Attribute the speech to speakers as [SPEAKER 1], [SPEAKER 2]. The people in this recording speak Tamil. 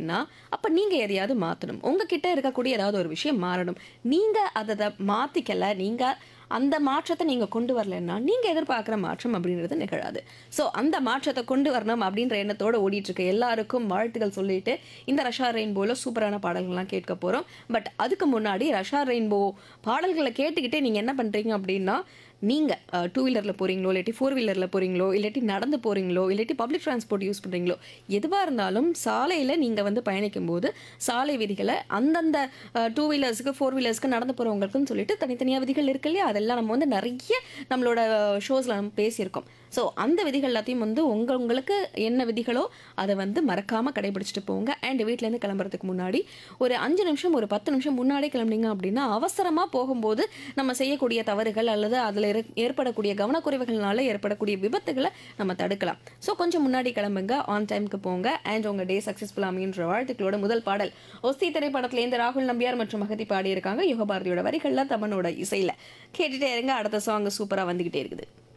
[SPEAKER 1] அப்படின்னா அப்ப நீங்க எதையாவது மாத்தணும் உங்ககிட்ட இருக்கக்கூடிய ஏதாவது ஒரு விஷயம் மாறணும் நீங்க அதை மாத்திக்கல நீங்க அந்த மாற்றத்தை நீங்க கொண்டு வரலைன்னா நீங்க எதிர்பார்க்குற மாற்றம் அப்படின்றது நிகழாது ஸோ அந்த மாற்றத்தை கொண்டு வரணும் அப்படின்ற எண்ணத்தோட ஓடிட்டு இருக்க எல்லாருக்கும் வாழ்த்துக்கள் சொல்லிட்டு இந்த ரஷா ரெயின்போல சூப்பரான பாடல்கள்லாம் கேட்க போறோம் பட் அதுக்கு முன்னாடி ரஷா ரெயின்போ பாடல்களை கேட்டுக்கிட்டே நீங்க என்ன பண்றீங்க அப்படின்னா நீங்க டூ வீலர்ல போறீங்களோ இல்லாட்டி ஃபோர் வீலர்ல போறீங்களோ இல்லாட்டி நடந்து போறீங்களோ இல்லாட்டி பப்ளிக் டிரான்ஸ்போர்ட் யூஸ் பண்றீங்களோ எதுவா இருந்தாலும் சாலையில நீங்க வந்து பயணிக்கும் போது சாலை விதிகளை அந்தந்த டூ வீலர்ஸ்க்கு ஃபோர் வீலர்ஸ்க்கு நடந்து போறவங்களுக்குன்னு சொல்லிட்டு தனித்தனியா விதிகள் இருக்கு இல்லையா அதெல்லாம் நம்ம வந்து நிறைய நம்மளோட ஷோஸ்ல நம்ம பேசியிருக்கோம் ஸோ அந்த விதிகள் எல்லாத்தையும் வந்து உங்க உங்களுக்கு என்ன விதிகளோ அதை வந்து மறக்காம கடைபிடிச்சிட்டு போங்க அண்ட் வீட்டிலேருந்து கிளம்புறதுக்கு முன்னாடி ஒரு அஞ்சு நிமிஷம் ஒரு பத்து நிமிஷம் முன்னாடி கிளம்புனீங்க அப்படின்னா அவசரமா போகும்போது நம்ம செய்யக்கூடிய தவறுகள் அல்லது அதில் ஏற்படக்கூடிய கவனக்குறைவுகள்னால ஏற்படக்கூடிய விபத்துகளை நம்ம தடுக்கலாம் ஸோ கொஞ்சம் முன்னாடி கிளம்புங்க ஆன் டைம்க்கு போங்க அண்ட் உங்க டே சக்ஸஸ்ஃபுல் அமைன்ற வாழ்த்துக்களோட முதல் பாடல் ஒஸ்தி திரைப்படத்திலேருந்து ராகுல் நம்பியார் மற்றும் மகதி பாடியிருக்காங்க யுகபாரதியோட வரிகள்ல தமனோட இசையில கேட்டுட்டே இருங்க அடுத்த சாங் சூப்பரா வந்துகிட்டே இருக்குது